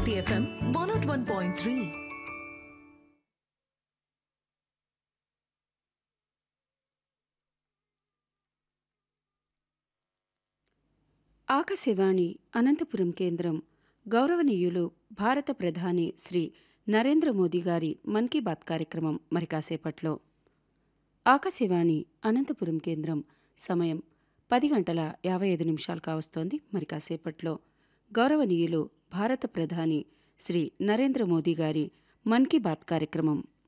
City FM 101.3. Akashvani Anantapuram కేంద్రం గౌరవనీయులు భారత ప్రధాని శ్రీ నరేంద్ర మోదీ గారి మన్ కీ బాత్ కార్యక్రమం మరి కాసేపట్లో ఆకాశవాణి అనంతపురం కేంద్రం సమయం పది గంటల యాభై ఐదు నిమిషాలు కావస్తోంది మరి కాసేపట్లో గౌరవనీయులు భారత ప్రధాని శ్రీ నరేంద్ర మోదీ గారి మన్ కీ బాత్ కార్యక్రమం